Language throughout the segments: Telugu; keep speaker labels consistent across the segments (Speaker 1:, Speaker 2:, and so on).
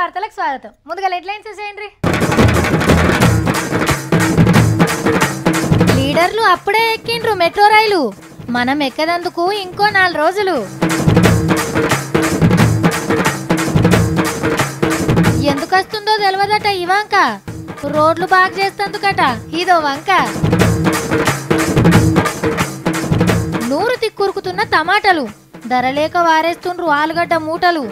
Speaker 1: వార్తలకు స్వాగతం ముందుగా హెడ్లైన్స్ చూసేయండి లీడర్లు అప్పుడే ఎక్కిండ్రు మెట్రో రైలు మనం ఎక్కదందుకు ఇంకో నాలుగు రోజులు ఎందుకు వస్తుందో తెలియదట ఈ వంక రోడ్లు బాగా చేస్తందుకట ఇదో వంక నూరు తిక్కురుకుతున్న టమాటాలు ధరలేక వారేస్తుండ్రు ఆలుగడ్డ మూటలు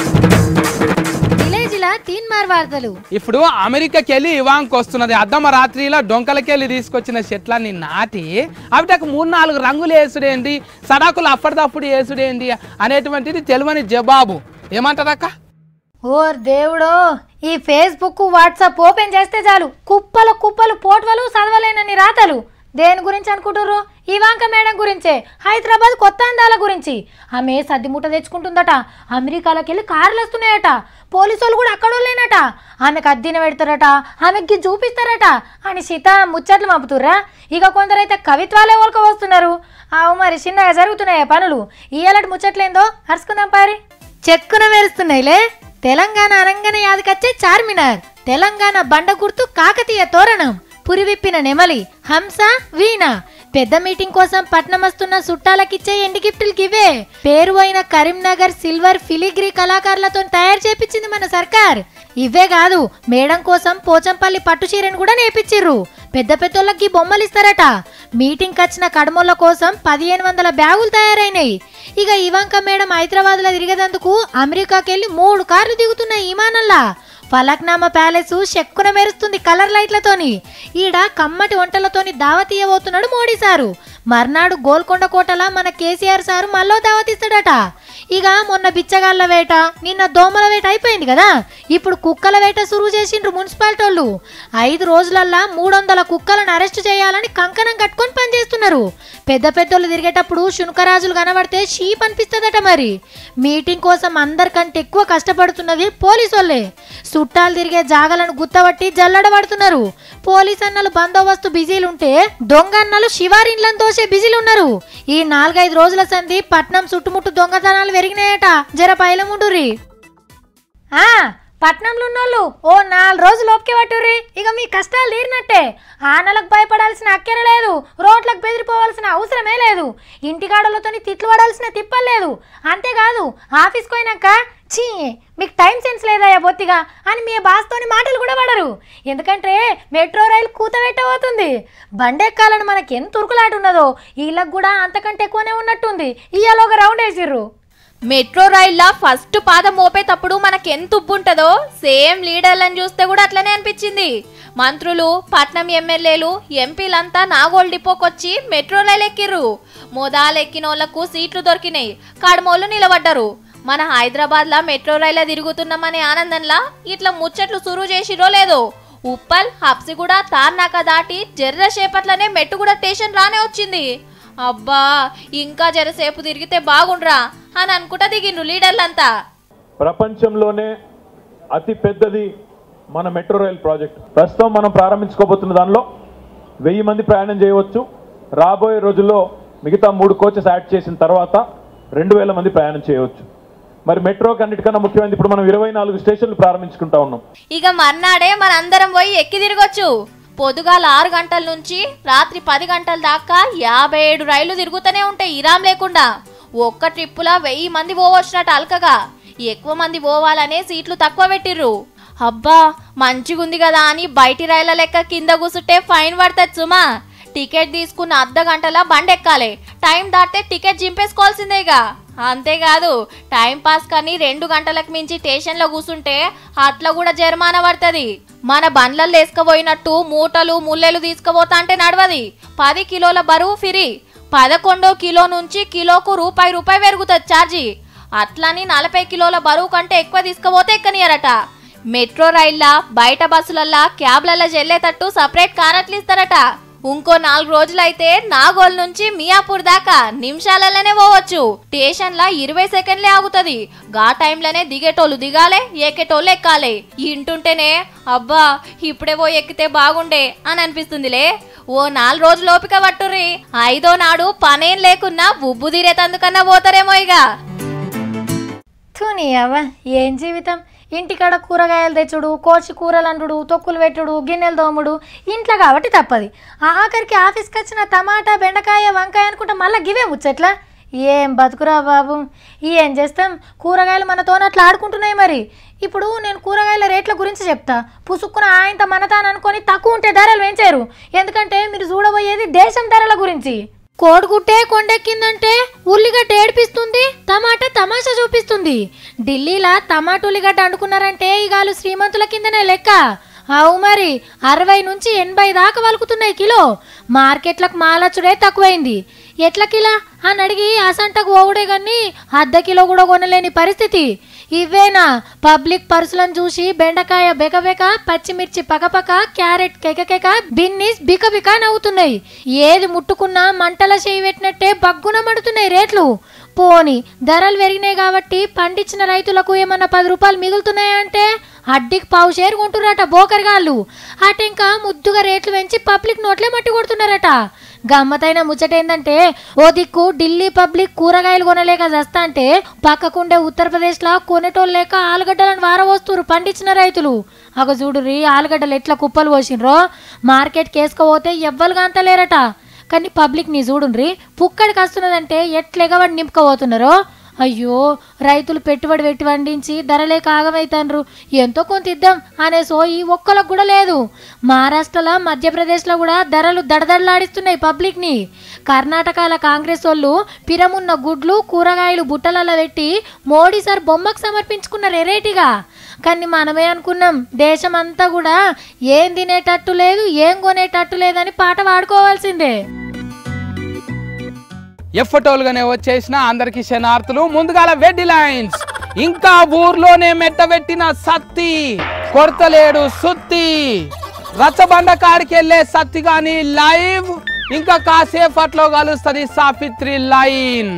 Speaker 1: విలేజ్లా తీన్మార్ వార్తలు
Speaker 2: ఇప్పుడు అమెరికాకి వెళ్ళి ఇవాంక్ వస్తున్నది అద్దమ్మ రాత్రిలో డొంకలకెళ్ళి తీసుకొచ్చిన చెట్లన్నీ నాటి అవిటకు మూడు నాలుగు రంగులు వేసుడేంటి సడాకులు అప్పటిదప్పుడు వేసుడేంటి అనేటువంటిది తెలియని జవాబు ఏమంటారక్క
Speaker 1: ఓర్ దేవుడో ఈ ఫేస్బుక్ వాట్సాప్ ఓపెన్ చేస్తే చాలు కుప్పలు కుప్పలు పోట్వలు చదవలేనని రాతలు దేని గురించి అనుకుంటుర్రు ఇవాంక మేడం గురించే హైదరాబాద్ కొత్త అందాల గురించి ఆమె సర్దిముట్ట తెచ్చుకుంటుందట అమెరికాలోకి వెళ్ళి కార్లు వస్తున్నాయట పోలీసు వాళ్ళు కూడా అక్కడ లేనట ఆమెకు అద్దిన పెడతారట ఆమెకి చూపిస్తారట అని సీత ముచ్చట్లు పంపుతుర్రా ఇక కొందరైతే కవిత్వాలే ఓల్క వస్తున్నారు అవు మరి చిన్నగా జరుగుతున్నాయి పనులు ఇయ్యాలటి ముచ్చట్లేందో అరుచుకుందాం పారి చెక్కున మెరుస్తున్నాయిలే తెలంగాణ అరంగన యాదకచ్చే చార్మినార్ తెలంగాణ బండ గుర్తు కాకతీయ తోరణం పురివిప్పిన నెమలి హంస వీణ పెద్ద మీటింగ్ కోసం పట్నం వస్తున్న చుట్టాలకిచ్చే ఎండి గిఫ్టులకి ఇవే పేరు అయిన కరీంనగర్ సిల్వర్ ఫిలిగ్రీ కళాకారులతో తయారు చేపించింది మన సర్కార్ ఇవే కాదు మేడం కోసం పోచంపల్లి పట్టు చీరను కూడా నేర్పించిర్రు పెద్ద పెద్దోళ్ళకి బొమ్మలు ఇస్తారట మీటింగ్ వచ్చిన కడమోళ్ళ కోసం పదిహేను వందల బ్యాగులు తయారైనాయి ఇక ఇవంక మేడం హైదరాబాద్ లో తిరిగేందుకు అమెరికాకి వెళ్ళి మూడు కార్లు దిగుతున్నాయి విమానంలా ఫలక్నామా ప్యాలెస్ చెక్కున మెరుస్తుంది కలర్ లైట్లతోని ఈడ కమ్మటి వంటలతోని దావతీయబోతున్నాడు మోడీ సారు మర్నాడు గోల్కొండ కోటల మన కేసీఆర్ సారు మళ్ళీ దావతిస్తాడట ఇక మొన్న బిచ్చగాళ్ళ వేట నిన్న దోమల వేట అయిపోయింది కదా ఇప్పుడు కుక్కల వేట సురువు చేసిండ్రు మున్సిపాలిటీ వాళ్ళు ఐదు రోజులల్లా మూడు వందల కుక్కలను అరెస్ట్ చేయాలని కంకణం కట్టుకొని పనిచేస్తున్నారు పెద్ద పెద్దోళ్ళు తిరిగేటప్పుడు శునకరాజులు కనబడితే షీప్ అనిపిస్తుందట మరి మీటింగ్ కోసం అందరికంటే ఎక్కువ కష్టపడుతున్నది పోలీసు వాళ్ళే చుట్టాలు తిరిగే జాగలను గుత్తబట్టి జల్లడబడుతున్నారు పోలీస్ అన్నలు బందోబస్తు బిజీలు ఉంటే దొంగ అన్నలు శివారిండ్లను దోసే బిజీలు ఉన్నారు ఈ నాలుగైదు రోజుల సంధి పట్నం చుట్టుముట్టు దొంగతనాలు పెరిగినాయట జర పైలముండురి ఆ పట్నంలో ఉన్నోళ్ళు ఓ నాలుగు రోజులు ఓపిక పట్టుర్రి ఇక మీ కష్టాలు తీరినట్టే ఆనలకు భయపడాల్సిన అక్కెర లేదు రోడ్లకు బెదిరిపోవాల్సిన అవసరమే లేదు ఇంటికాడలతోని తిట్లు పడాల్సిన తిప్పలేదు అంతేకాదు ఆఫీస్కి పోయినాక చీ మీకు టైం సెన్స్ లేదయ్యా బొత్తిగా అని మీ బాస్తోని మాటలు కూడా పడరు ఎందుకంటే మెట్రో రైలు కూత పెట్టబోతుంది బండెక్కాలని మనకి ఎంత ఉరుకులాట ఉన్నదో వీళ్ళకి కూడా అంతకంటే ఎక్కువనే ఉన్నట్టుంది ఇయ్యాలో ఒక రౌండ్ వేసిర్రు
Speaker 3: మెట్రో రైల్లా ఫస్ట్ పాదం మోపేటప్పుడు మనకి ఎంత ఉప్పు ఉంటుందో సేమ్ లీడర్లను చూస్తే కూడా అట్లనే అనిపించింది మంత్రులు పట్నం ఎమ్మెల్యేలు ఎంపీలంతా నాగోల్ డిపోకొచ్చి మెట్రో రైలు ఎక్కిర్రు మోదాలు ఎక్కినోళ్లకు సీట్లు దొరికినాయి కడమోళ్ళు నిలబడ్డరు మన హైదరాబాద్లో మెట్రో రైలు తిరుగుతున్నామనే ఆనందంలా ఇట్లా ముచ్చట్లు సురువు చేసిరో లేదో ఉప్పల్ హబ్సిగూడ తార్నాక దాటి జర్ర సేపట్లనే మెట్టుగూడ స్టేషన్ రానే వచ్చింది అబ్బా ఇంకా జరసేపు తిరిగితే బాగుండ్రా అని అనుకుంటా దిగిండ్రు లీడర్లంతా
Speaker 4: ప్రపంచంలోనే అతి పెద్దది మన మెట్రో రైల్ ప్రాజెక్ట్ ప్రస్తుతం మనం ప్రారంభించుకోబోతున్న దానిలో వెయ్యి మంది ప్రయాణం చేయవచ్చు రాబోయే రోజుల్లో మిగతా మూడు కోచెస్ యాడ్ చేసిన తర్వాత రెండు వేల మంది ప్రయాణం చేయవచ్చు మరి మెట్రోకి అన్నిటికన్నా ముఖ్యమైనది ఇప్పుడు మనం ఇరవై నాలుగు స్టేషన్లు ప్రారంభించుకుంటా ఉన్నాం
Speaker 3: ఇక మర్నాడే మనందరం పోయి ఎక్కి తిరగొచ్చు పొద్దుగాల ఆరు గంటల నుంచి రాత్రి పది గంటల దాకా యాభై ఏడు రైళ్లు తిరుగుతూనే ఉంటాయి ఇరాం లేకుండా ఒక్క ట్రిప్పులా వెయ్యి మంది పోవచ్చినట్టు అల్కగా ఎక్కువ మంది పోవాలనే సీట్లు తక్కువ పెట్టిర్రు అబ్బా మంచిగుంది కదా అని బయటి రైళ్ల లెక్క కింద కూసుంటే ఫైన్ పడుతుంది సుమా టికెట్ తీసుకున్న అర్ధ గంటల బండి ఎక్కాలి టైం దాటితే టికెట్ చింపేసుకోవాల్సిందేగా అంతేకాదు టైం పాస్ కానీ రెండు గంటలకు మించి స్టేషన్లో కూర్చుంటే అట్లా కూడా జరిమానా పడుతుంది మన బండ్లలో వేసుకుపోయినట్టు మూటలు ముల్లెలు తీసుకుపోతా అంటే నడవది పది కిలోల బరువు ఫ్రీ పదకొండో కిలో నుంచి కిలోకు రూపాయి రూపాయి పెరుగుతుంది ఛార్జీ అట్లని నలభై కిలోల బరువు కంటే ఎక్కువ తీసుకుపోతే ఎక్కనియరట మెట్రో రైళ్ళ బయట బస్సులల్లా క్యాబ్లల్లా చెల్లేటట్టు సపరేట్ కారట్లు ఇస్తారట ఇంకో నాలుగు రోజులైతే నాగోల్ నుంచి మియాపూర్ దాకా నిమిషాలలోనే పోవచ్చు స్టేషన్ లా ఇరవై సెకండ్లే ఆగుతుంది గా టైంలోనే దిగేటోళ్ళు దిగాలే ఎక్కేటోళ్ళు ఎక్కాలి ఇంటుంటేనే అబ్బా ఇప్పుడే పోయి ఎక్కితే బాగుండే అని అనిపిస్తుందిలే ఓ నాలుగు రోజులు ఓపిక పట్టుర్రి ఐదో నాడు పనేం లేకున్నా ఉబ్బు తీరేతందుకన్నా పోతారేమో ఇక
Speaker 1: నీ అవ్వ ఏం జీవితం ఇంటికాడ కూరగాయలు తెచ్చుడు కోసి కూరలు అండుడు తొక్కులు పెట్టుడు గిన్నెలు దోముడు ఇంట్లో కాబట్టి తప్పది ఆఖరికి ఆఫీస్కి వచ్చిన టమాటా బెండకాయ వంకాయ అనుకుంటా మళ్ళీ గివే ముచ్చట్లా ఏం బతుకురా బాబు ఏం చేస్తాం కూరగాయలు మనతో అట్లా ఆడుకుంటున్నాయి మరి ఇప్పుడు నేను కూరగాయల రేట్ల గురించి చెప్తా పుసుక్కున ఆయనతో మనతాను అనుకొని తక్కువ ఉంటే ధరలు పెంచారు ఎందుకంటే మీరు చూడబోయేది దేశం ధరల గురించి కోడిగుట్టే కొండెక్కిందంటే ఉల్లిగడ్డ ఏడిపిస్తుంది టమాటా తమాషా చూపిస్తుంది ఢిల్లీలా టమాటా ఉల్లిగడ్డ అనుకున్నారంటే ఇగాలు శ్రీమంతుల కిందనే లెక్క అవు మరి అరవై నుంచి ఎనభై దాకా వలుకుతున్నాయి కిలో మార్కెట్లకు మాలచ్చుడే తక్కువైంది ఎట్ల కిలా అని అడిగి అసంటకు ఓగుడే గాని అర్ధ కిలో కూడా కొనలేని పరిస్థితి ఇవేనా పబ్లిక్ పర్సులను చూసి బెండకాయ బెకబెక పచ్చిమిర్చి పకపక క్యారెట్ కెకకెక బిన్నీస్ బికబిక నవ్వుతున్నాయి ఏది ముట్టుకున్నా మంటల చేయి పెట్టినట్టే బగ్గున మడుతున్నాయి రేట్లు పోని ధరలు పెరిగినాయి కాబట్టి పండించిన రైతులకు ఏమన్నా పది రూపాయలు మిగులుతున్నాయా అంటే అడ్డికి పావు షేర్ కొంటున్నారట బోకరగాళ్ళు అటెంకా ముద్దుగా రేట్లు పెంచి పబ్లిక్ నోట్లే మట్టి కొడుతున్నారట గమ్మతైన ముచ్చట ఏంటంటే ఓ దిక్కు ఢిల్లీ పబ్లిక్ కూరగాయలు కొనలేక చస్తా అంటే పక్కకుండే ఉత్తరప్రదేశ్లో కొనేటోళ్ళు లేక ఆలుగడ్డలను వారవోస్తురు పండించిన రైతులు అగ చూడురి ఆలుగడ్డలు ఎట్లా కుప్పలు పోసిండ్రో మార్కెట్కి వేసుకోపోతే ఎవ్వరుగా అంతలేరట కానీ పబ్లిక్ నీ చూడుండ్రి పుక్కడికి వస్తున్నదంటే ఎట్లెగబడి నింపుకోబోతున్నారో అయ్యో రైతులు పెట్టుబడి పెట్టి వండించి ధరలే కాగమైతాన్రు ఎంతో కొంత ఇద్దాం అనే సోయి ఒక్కలకు కూడా లేదు మహారాష్ట్రలో మధ్యప్రదేశ్లో కూడా ధరలు దడదడలాడిస్తున్నాయి పబ్లిక్ని కర్ణాటకల కాంగ్రెస్ వాళ్ళు పిరమున్న గుడ్లు కూరగాయలు బుట్టలలో పెట్టి మోడీ సార్ బొమ్మకు సమర్పించుకున్నారు ఎరేటిగా కానీ మనమే అనుకున్నాం దేశం అంతా కూడా ఏం తినేటట్టు లేదు ఏం కొనేటట్టు లేదని పాట పాడుకోవాల్సిందే
Speaker 2: ఎఫటోలుగానే వచ్చేసిన అందరికి శనార్థులు ముందుగాల వెడ్డి లైన్స్ ఇంకా ఊర్లోనే మెట్టబెట్టిన సత్తి కొడతలేడు సుత్తి రచ్చబండ కాడికి వెళ్ళే సత్తి గాని లైవ్ ఇంకా కాసేపట్లో కలుస్తుంది సాఫిత్రి లైన్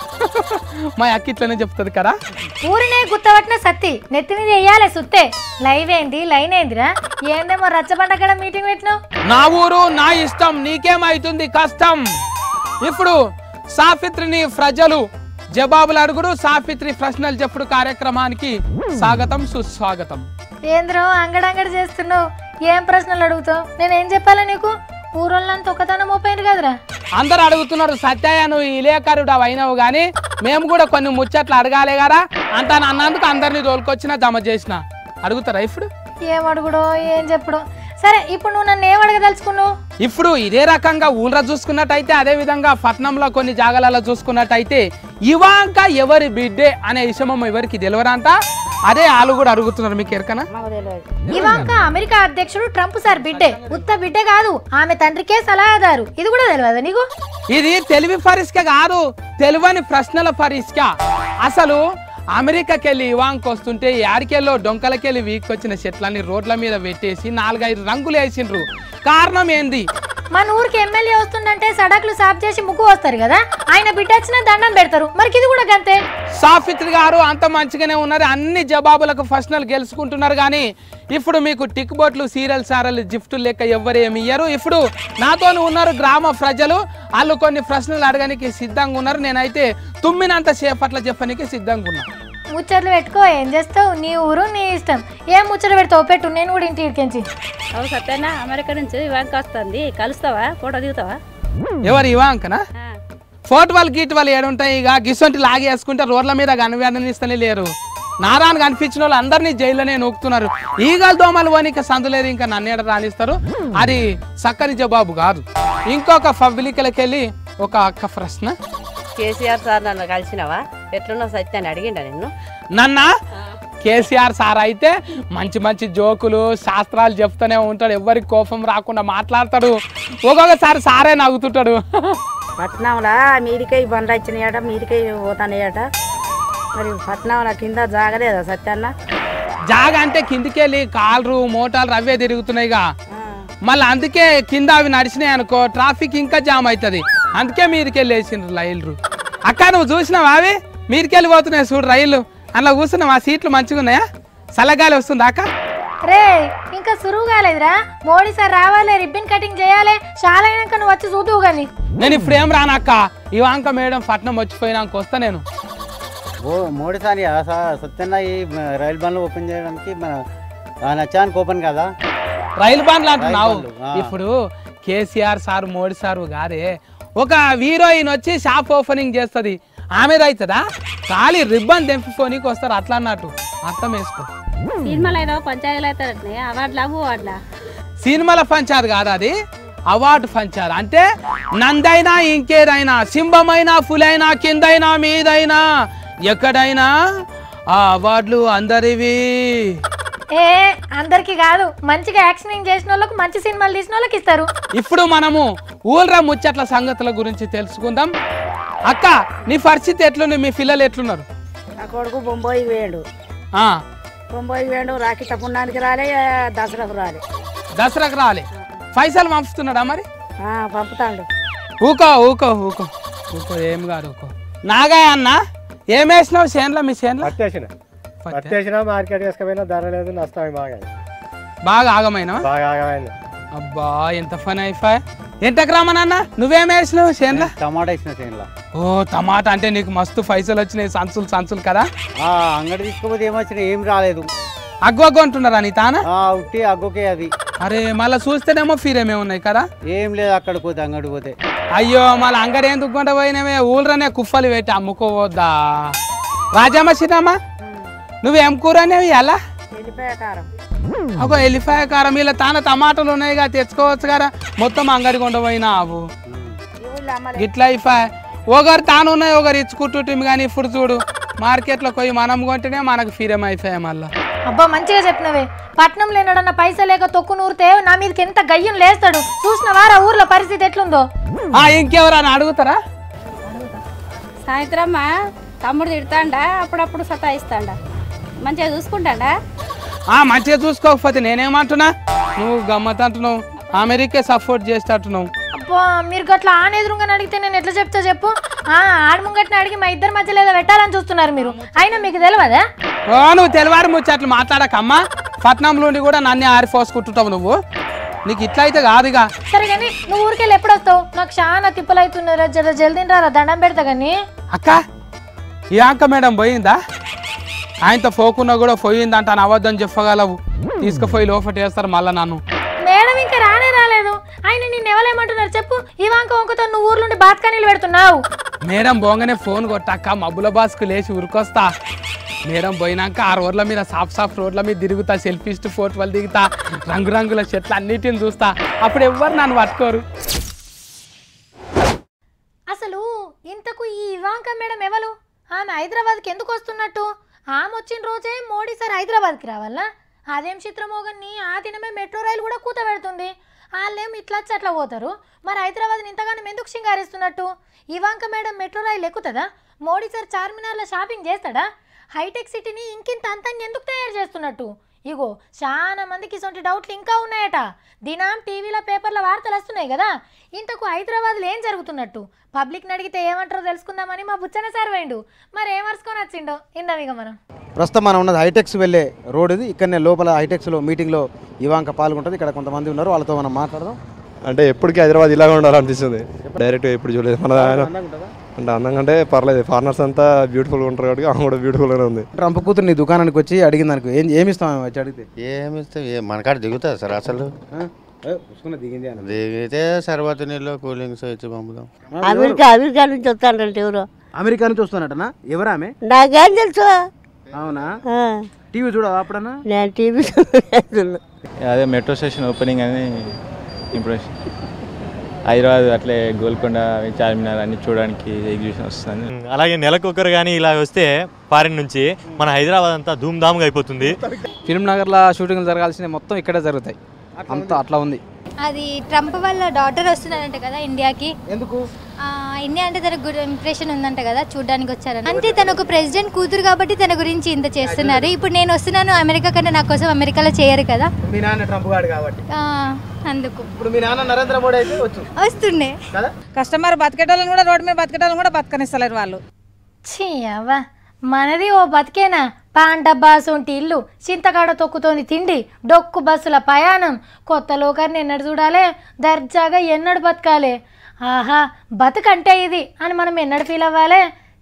Speaker 2: మా అక్క ఇట్లనే చెప్తుంది కదా
Speaker 1: ఊరినే గుత్తవట్టిన సత్తి నెత్తి మీద వేయాలి సుత్తే లైవ్ ఏంది లైన్ ఏందిరా ఏందేమో రచ్చబండ కాడ మీటింగ్ పెట్టినావు
Speaker 2: నా ఊరు నా ఇష్టం నీకేమైతుంది కష్టం ఇప్పుడు సాఫిత్రిని ప్రజలు జవాబులు అడుగుడు సాఫిత్రి ప్రశ్నలు చెప్పుడు కార్యక్రమానికి స్వాగతం సుస్వాగతం
Speaker 1: ఏంద్రో అంగడంగడి చేస్తున్నావు ఏం ప్రశ్నలు అడుగుతావు నేనేం చెప్పాలా నీకు ఊరోళ్ళంతా ఒకతనం మోపోయింది కదరా
Speaker 2: అందరు అడుగుతున్నారు సత్యయ్య నువ్వు ఇలేకరుడు అయినావు కానీ మేము కూడా కొన్ని ముచ్చట్లు అడగాలే కదా అంత అన్నందుకు అందరినీ తోలుకొచ్చిన జమ చేసిన అడుగుతారా ఇప్పుడు
Speaker 1: ఏం అడుగుడో ఏం చెప్పుడో సరే ఇప్పుడు నువ్వు నన్ను ఏం అడగదలుచుకున్నావు
Speaker 2: ఇప్పుడు ఇదే రకంగా ఊళ్ళో చూసుకున్నట్టయితే అదే విధంగా పట్నంలో కొన్ని జాగాలలో చూసుకున్నట్టయితే ఇవాంక ఎవరి బిడ్డే అనే విషయం ఎవరికి తెలియరంట అదే వాళ్ళు కూడా అడుగుతున్నారు మీకు ఎరకనా
Speaker 1: ఇవాంక అమెరికా అధ్యక్షుడు ట్రంప్ సార్ బిడ్డే ఉత్త బిడ్డే కాదు ఆమె తండ్రికే సలహాదారు ఇది కూడా తెలియదా నీకు
Speaker 2: ఇది తెలివి పరీక్ష కాదు తెలివని ప్రశ్నల పరీక్ష అసలు అమెరికాకి వెళ్ళి ఇవాంక్ వస్తుంటే యాడికెళ్ళో డొంకలకెళ్ళి వీక్కొచ్చిన చెట్లన్నీ రోడ్ల మీద పెట్టేసి నాలుగైదు రంగులు వేసిండ్రు కారణం ఏంది
Speaker 1: మన ఊరికి ఎమ్మెల్యే వస్తుందంటే సడకులు సాఫ్ చేసి ముగ్గు వస్తారు కదా ఆయన బిడ్డ వచ్చిన దండం పెడతారు మరికి ఇది కూడా గంతే
Speaker 2: సాఫిత్రి గారు అంత మంచిగానే ఉన్నారు అన్ని జవాబులకు ఫస్ట్నల్ గెలుచుకుంటున్నారు కానీ ఇప్పుడు మీకు టిక్ బోట్లు సీరియల్ సారలు గిఫ్టులు లెక్క ఎవ్వరు ఏమి ఇయ్యరు ఇప్పుడు నాతో ఉన్నారు గ్రామ ప్రజలు వాళ్ళు కొన్ని ప్రశ్నలు అడగడానికి సిద్ధంగా ఉన్నారు నేనైతే తుమ్మినంత సేపట్ల చెప్పడానికి సిద్ధంగా ఉన్నా
Speaker 1: ముచ్చట్లు పెట్టుకో ఏం చేస్తావు నీ ఊరు నీ ఇష్టం ఏం ముచ్చట పెడతావు పెట్టు నేను కూడా ఇంటి ఇడికించి
Speaker 5: అవు సత్యనా అమెరికా నుంచి ఇవాంక వస్తుంది కలుస్తావా ఫోటో దిగుతావా
Speaker 2: ఎవరు ఇవాంకనా ఫోటో వాళ్ళు గీట్ వాళ్ళు ఏడుంటాయి ఇక గిసొంటి లాగేసుకుంటే రోడ్ల మీద కనివేదనిస్తూనే లేరు నారాయణ కనిపించిన వాళ్ళు అందరినీ జైల్లోనే నూకుతున్నారు ఈగల దోమలు పోనీక సందులేదు ఇంకా నన్నేడ రాణిస్తారు అది చక్కని జవాబు కాదు ఇంకొక పబ్లిక్లకి వెళ్ళి ఒక అక్క ప్రశ్న
Speaker 5: కేసీఆర్ సార్ నన్ను కలిసినావా ఎట్లున్నావు సత్యాన్ని అడిగిండా నిన్ను
Speaker 2: నన్న కేసీఆర్ సార్ అయితే మంచి మంచి జోకులు శాస్త్రాలు చెప్తూనే ఉంటాడు ఎవరికి కోపం రాకుండా మాట్లాడతాడు ఒక్కొక్కసారి సారే నవ్వుతుంటాడు
Speaker 6: పట్నంలో మీదికై బండ్లు వచ్చినాయట మీదికై పోతానయట మరి పట్నంలో కింద జాగలేదా సత్యన్న
Speaker 2: జాగ అంటే కిందికెళ్ళి కాళ్ళు మోటార్లు అవే తిరుగుతున్నాయిగా మళ్ళీ అందుకే కింద అవి నడిచినాయి అనుకో ట్రాఫిక్ ఇంకా జామ్ అవుతుంది అందుకే మీదికెళ్ళి వేసిండ్రు రైలు అక్క నువ్వు చూసినావా అవి మీదికెళ్ళి పోతున్నాయి చూడు రైలు అందులో కూర్చున్నావు ఆ సీట్లు మంచిగా ఉన్నాయా చల్లగాలి వస్తుందా అక్క
Speaker 1: రే ఇంకా సురువు కాలేదురా మోడీ సార్ రావాలి రిబ్బన్ కటింగ్ చేయాలి చాలా అయినాక నువ్వు వచ్చి చూదువు కానీ
Speaker 2: నేను ఇప్పుడు ఏం రానక్క ఇవాంక మేడం పట్నం వచ్చిపోయినాక వస్తా నేను
Speaker 7: ఓ మోడీసారి సత్యన్న ఈ మ- రైలు బండ్లు ఓపెన్ చేయడానికి మన ఆ నచ్చానికి ఓపెన్ కదా
Speaker 2: రైలు బండ్లు అంటున్నావు
Speaker 7: రైలు బండ్లు, ఆ.
Speaker 2: ఇప్పుడు కేసీఆర్ సార్ మోడీ సారు గారే ఒక హీరోయిన్ వచ్చి షాప్ ఓపెనింగ్ చేస్తుంది ఆమె అవుతుందా ఖాళీ రిబ్బన్ తెంపుకోనికి వస్తారు అట్లా అన్నట్టు అర్థం వేసుకో
Speaker 5: సినిమాలు అయినా పంచాయతీలు అవుతారట్నే అవార్డులా అవార్డులా
Speaker 2: సినిమాల పంచాది కాదు అది అవార్డు పంచారు అంటే నందైనా ఇంకేదైనా సింహమైనా ఫులైనా కిందైనా మీదైనా ఎక్కడైనా ఆ అవార్డులు అందరివి
Speaker 1: ఏ అందరికి కాదు మంచిగా యాక్షనింగ్ చేసిన వాళ్ళకు మంచి సినిమాలు తీసిన వాళ్ళకి ఇస్తారు
Speaker 2: ఇప్పుడు మనము ఊళ్ళ ముచ్చట్ల సంగతుల గురించి తెలుసుకుందాం అక్క నీ పరిస్థితి ఎట్లుంది మీ పిల్లలు ఎట్లున్నారు
Speaker 6: నా కొడుకు బొంబాయి వేయండు
Speaker 2: ఆ,
Speaker 6: బొంబాయి వేయండు రాఖీ పుణ్యానికి రాలే దసరాకు రాలే
Speaker 2: దసరాకు రాలే పైసలు పంపుతున్నాడా మరి
Speaker 6: ఆ, పంపుతాండు
Speaker 2: ఊకో ఊకో ఊకో ఊకో ఏం కాదు ఊకో నాగా అన్న ఏం వేసినావు చేనులో మీ చేనులో
Speaker 8: పత్తేసిన
Speaker 2: పత్తే.
Speaker 8: పత్తేసిన మార్కెట్ వేసుకపోయినా ధర లేదు నష్టమే బాగా
Speaker 2: బాగా ఆగమైనా
Speaker 8: బాగా ఆగమైంది
Speaker 2: అబ్బా ఎంత ఫన్ అయిపోయా ఎంతకు రామనన్న నువ్వేం వేసినావు చేనులో
Speaker 7: టమాటా ఇచ్చిన చేనులో
Speaker 2: ఓ టమాటా అంటే నీకు మస్తు పైసలు వచ్చినాయి సంచులు సంచులు కదా
Speaker 7: ఆ అంగడి తీసుకోపోతే ఏమొచ్చినా ఏం రాలేదు
Speaker 2: అగ్గు అంటున్నారా నీ తాన
Speaker 7: ఆ ఉట్టి అగ్గుకే అది
Speaker 2: అరే మళ్ళీ చూస్తేనేమో ఫీరేమే ఉన్నాయి కదా
Speaker 7: ఏం లేదు అక్కడికి పోతే అంగడి పోతే
Speaker 2: అయ్యో మళ్ళీ అంగడి ఎందుకు కొండ పోయినవే ఊళ్ళోనే కుప్పలు పెట్టి అమ్ముకోవద్దా రాజమ్మ సీతమ్మ నువ్వేం కూర అనేవి ఎలా
Speaker 6: వెళ్ళిపోయా కారం
Speaker 2: ఒక ఎల్లిపాయ కారం ఇలా తాన టమాటాలు ఉన్నాయిగా తెచ్చుకోవచ్చు కదా మొత్తం అంగడి కొండ పోయినావు
Speaker 6: ఈ ఊళ్ళో అమ్మలే
Speaker 2: గిట్లా అయిపోయి ఒకరు తాను ఉన్నాయి ఒకరు ఇచ్చుకుంటుంటే కానీ ఇప్పుడు చూడు మార్కెట్లో పోయి మనం కొంటేనే మనకు ఫీరం అయిపోయాయి మళ్ళా
Speaker 1: అబ్బా మంచిగా చెప్పినవే పట్నంలో ఎన్నడన్నా పైసా లేక తొక్కు నూరితే నా మీదకి ఎంత గయ్యం లేస్తాడు చూసినవారా ఊర్లో పరిస్థితి ఎట్లుందో
Speaker 2: ఆ ఇంకెవరన్నా అడుగుతారా
Speaker 5: సాయంత్రం తమ్ముడు తిడతాండా అప్పుడప్పుడు సతాయిస్తాండా మంచిగా చూసుకుంటాడా
Speaker 2: ఆ మంచిగా చూసుకోకపోతే నేనేమంటున్నా నువ్వు గమ్మత్ అంటున్నావు అమెరికా సపోర్ట్ చేసేటట్టున్నావు
Speaker 1: అబ్బా మీరు గట్లా ఆన్ ఎదురుగానే అడిగితే నేను ఎట్లా చెప్తా చెప్పు ఆ ఆడముంగట్ని అడిగి మా ఇద్దరి మధ్యలో ఏదో పెట్టాలని చూస్తున్నారు మీరు అయినా మీకు తెలియదా
Speaker 2: ఓ నువ్వు తెలవారు ముచ్చట్లు మాట్లాడకమ్మా పట్నంలో ఉండి కూడా నన్ను ఆరిపోసుకుంటుంటావు నువ్వు నీకు ఇట్లా అయితే కాదుగా
Speaker 1: సరే కానీ నువ్వు ఊరికెళ్ళి ఎప్పుడు వస్తావు నాకు చాలా తిప్పలు అవుతున్నారా జర జల్దీ రారా దండం పెడతా కానీ
Speaker 2: అక్క ఈ అంక మేడం పోయిందా ఆయనతో పోకున్నా కూడా పోయిందంట అని అబద్ధం చెప్పగలవు తీసుకుపోయి లోపట వేస్తారు మళ్ళా నన్ను
Speaker 1: మేడం ఇంకా రానే రాలేదు ఆయన నిన్ను ఎవరేమంటున్నారు చెప్పు ఈ వంక వంకతో నువ్వు ఊర్లుండి బాత్కానీలు పెడుతున్నావు
Speaker 2: మేడం పోగానే ఫోన్ కొట్టాక మబ్బుల బాస్కు లేచి ఉరికొస్తా మేడం పోయినాక ఆ రోడ్ల మీద సాఫ్ సాఫ్ రోడ్ల మీద తిరుగుతా సెల్ఫీస్ట్ ఫోటోలు దిగుతా రంగురంగుల చెట్లు అన్నిటిని చూస్తా అప్పుడు ఎవ్వరు నన్ను పట్టుకోరు
Speaker 1: అసలు ఇంతకు ఈ ఇవాంక మేడం ఎవరు ఆమె హైదరాబాద్కి ఎందుకు వస్తున్నట్టు ఆమె వచ్చిన రోజే మోడీ సార్ హైదరాబాద్కి రావాలా అదేం చిత్రమోగన్ని ఆ దినమే మెట్రో రైలు కూడా కూత పెడుతుంది వాళ్ళేం ఇట్లా వచ్చి అట్లా పోతారు మరి హైదరాబాద్ని ఇంతగానం ఎందుకు సింగారిస్తున్నట్టు ఇవాంక మేడం మెట్రో రైలు ఎక్కుతుందా మోడీ సార్ చార్మినార్లో షాపింగ్ చేస్తాడా హైటెక్ సిటీని ఇంకింత అంతంగా ఎందుకు తయారు చేస్తున్నట్టు ఇగో చాలా మందికి ఇటువంటి డౌట్లు ఇంకా ఉన్నాయట దినాం టీవీలో పేపర్ల వార్తలు వస్తున్నాయి కదా ఇంతకు హైదరాబాద్లో ఏం జరుగుతున్నట్టు పబ్లిక్ని అడిగితే ఏమంటారో తెలుసుకుందామని మా బుచ్చన సార్ వేయండు మరి ఏం వరుసుకొని వచ్చిండో ఇందాం ఇక మనం
Speaker 9: ప్రస్తుతం మనం ఉన్నది హైటెక్స్ వెళ్ళే రోడ్ ఇది ఇక్కడనే లోపల హైటెక్స్లో మీటింగ్లో ఇవాంక పాల్గొంటుంది ఇక్కడ కొంతమంది ఉన్నారు వాళ్ళతో మనం మాట్లాడదాం
Speaker 8: అంటే ఎప్పటికీ హైదరాబాద్ ఇలాగ ఉండాలనిపిస్తుంది డైరెక్ట్ ఎప్పుడు చూడలేదు మన అంటే అందంగా అంటే పర్లేదు ఫారినర్స్ అంతా బ్యూటిఫుల్గా ఉంటారు కాబట్టి ఆమె కూడా బ్యూటిఫుల్గానే ఉంది
Speaker 9: ట్రంప్ కూతురు నీ దుకాణానికి వచ్చి అడిగింది దానికి ఏం ఏమి ఇస్తాం ఆమె వచ్చి అడిగితే
Speaker 10: ఏమిస్తే ఏ- మన కాడ దిగుతుంది సార్ అసలు
Speaker 9: ఆ? ఏ, పుసుకున్న దిగింది అని
Speaker 10: దిగితే సర్వత నీళ్ళు కూలింగ్స్ ఇచ్చి పంపుదాం
Speaker 11: అమెరికా అమెరికా నుంచి వస్తానంటే ఎవరు
Speaker 9: అమెరికా నుంచి వస్తున్నట్టనా ఎవరు ఆమె
Speaker 11: నాకేం తెలుసు
Speaker 9: అవునా
Speaker 11: ఆ,
Speaker 9: టీవీ చూడవా అప్పుడన్నా
Speaker 11: నేను టీవీ చూస్తున్నా
Speaker 12: అదే మెట్రో స్టేషన్ ఓపెనింగ్ అని ఇంప్రెషన్ హైదరాబాద్ అట్లే గోల్కొండ చార్మినార్ అన్ని చూడడానికి ఎగ్జిబిషన్ వస్తుంది
Speaker 13: అలాగే నెలకొకరు కానీ ఇలా వస్తే ఫారిన్ నుంచి మన హైదరాబాద్ అంతా ధూమ్ ధామ్గా అయిపోతుంది
Speaker 14: ఫిల్మ్ నగర్లో షూటింగ్ జరగాల్సినవి మొత్తం ఇక్కడే జరుగుతాయి అంతా అట్లా ఉంది
Speaker 15: అది ట్రంప్ వాళ్ళ డాటర్ వస్తున్నారంట కదా ఇండియాకి
Speaker 9: ఎందుకు
Speaker 15: ఇండియా అంటే తనకు గుడ్ ఇంప్రెషన్ ఉందంట కదా చూడడానికి వచ్చారని అంటే తను ఒక ప్రెసిడెంట్ కూతురు కాబట్టి తన గురించి ఇంత చేస్తున్నారు ఇప్పుడు నేను వస్తున్నాను అమెరికా కంటే నా కోసం అమెరికాలో చేయరు కదా
Speaker 9: మీ నాన్న ట్రంప్ గాడు కాబట్టి
Speaker 15: ఆ, అందుకు
Speaker 9: ఇప్పుడు మీ నాన్న నరేంద్ర మోడీ అయితే వచ్చు
Speaker 15: వస్తుండే
Speaker 9: కదా
Speaker 16: కస్టమర్ బతికేటోళ్ళని కూడా రోడ్డు మీద బతికేటోళ్ళని కూడా బతకనిస్తలేరు వాళ్ళు
Speaker 1: ఛీ అవ్వ మనది ఓ బతికేనా పాన్ డబ్బా సొంటి ఇల్లు చింతకాడ తొక్కుతోని తిండి డొక్కు బస్సుల ప్రయాణం కొత్త లోకాన్ని ఎన్నడు చూడాలి దర్జాగా ఎన్నడు బతకాలి ఆహా బతుకంటే ఇది అని మనం ఎన్నడు ఫీల్ అవ్వాలి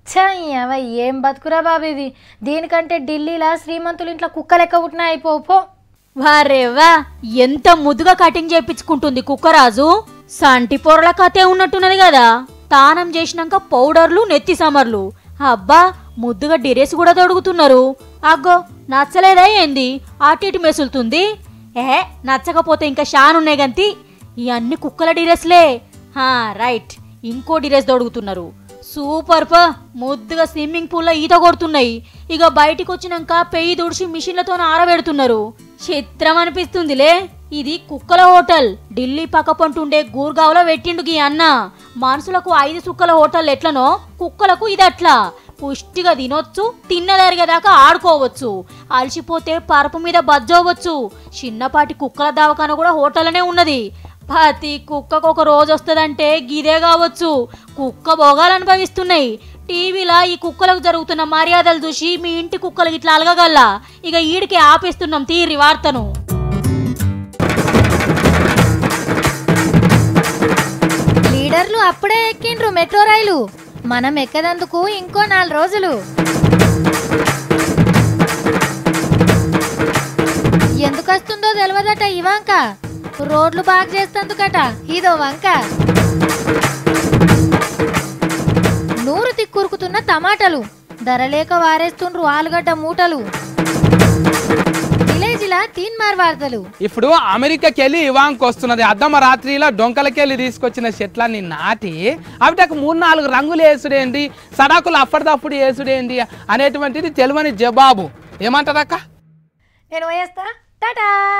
Speaker 1: ఛా, ఈ అవ్వ ఏం బతుకురా బాబు ఇది దీనికంటే ఢిల్లీలో శ్రీమంతులు ఇంట్లో కుక్క లెక్క పుట్టిన అయిపోపో
Speaker 17: వారేవా ఎంత ముద్దుగా కటింగ్ చేపించుకుంటుంది కుక్కరాజు సంటి పొరల కథే ఉన్నట్టున్నది కదా తానం చేసినాక పౌడర్లు నెత్తి సమర్లు అబ్బా ముద్దుగా డిరేస్ కూడా తొడుగుతున్నారు అగ్గో నచ్చలేదా ఏంది అటు ఇటు మెసులుతుంది ఏ నచ్చకపోతే ఇంకా షానున్నాయి గంతి ఈ అన్ని కుక్కల డిరెస్లే హా రైట్ ఇంకో డిరెస్ తొడుగుతున్నారు సూపర్ పా ముద్దుగా స్విమ్మింగ్ పూల్లో ఈత కొడుతున్నాయి ఇక బయటికి వచ్చినాక పెయ్యి దుడిచి మిషన్లతో ఆరబెడుతున్నారు చిత్రం అనిపిస్తుందిలే ఇది కుక్కల హోటల్ ఢిల్లీ పక్కపంటుండే గూర్గావ్లో పెట్టిండు గీ అన్న మనుషులకు ఐదు సుక్కల హోటల్ ఎట్లనో కుక్కలకు ఇది అట్లా పుష్టిగా తినొచ్చు తిన్నదరిగేదాకా ఆడుకోవచ్చు అలసిపోతే పరుపు మీద బజ్జోవచ్చు చిన్నపాటి కుక్కల దవాఖాన కూడా హోటల్లోనే ఉన్నది ప్రతి కుక్కకు ఒక రోజు వస్తుందంటే గిదే కావచ్చు కుక్క భోగాలు అనుభవిస్తున్నాయి టీవీలో ఈ కుక్కలకు జరుగుతున్న మర్యాదలు చూసి మీ ఇంటి కుక్కలు ఇట్లా అలగగల్లా ఇక ఈడికి ఆపేస్తున్నాం తీరి వార్తను
Speaker 1: లీడర్లు అప్పుడే ఎక్కిండ్రు మెట్రో రైలు మనం ఎక్కదందుకు ఇంకో నాలుగు రోజులు ఎందుకు వస్తుందో తెలియదట ఇవాంక రోడ్లు బాగా చేస్తందుకట ఇదో వంక నూరు తిక్కురుకుతున్న టమాటాలు ధర లేక వారేస్తుండ్రు ఆలుగడ్డ మూటలు విలేజ్లా తీన్మార్ వార్తలు
Speaker 2: ఇప్పుడు అమెరికాకి వెళ్ళి ఇవాంక్ వస్తున్నది అద్దమ్మ రాత్రిలో డొంకలకెళ్ళి తీసుకొచ్చిన చెట్లన్నీ నాటి అవిటకు మూడు నాలుగు రంగులు వేసుడేంటి సడాకులు అప్పటిదప్పుడు వేసుడేంటి అనేటువంటిది తెలియని జవాబు ఏమంటారక్క
Speaker 1: నేను పోయేస్తా టాటా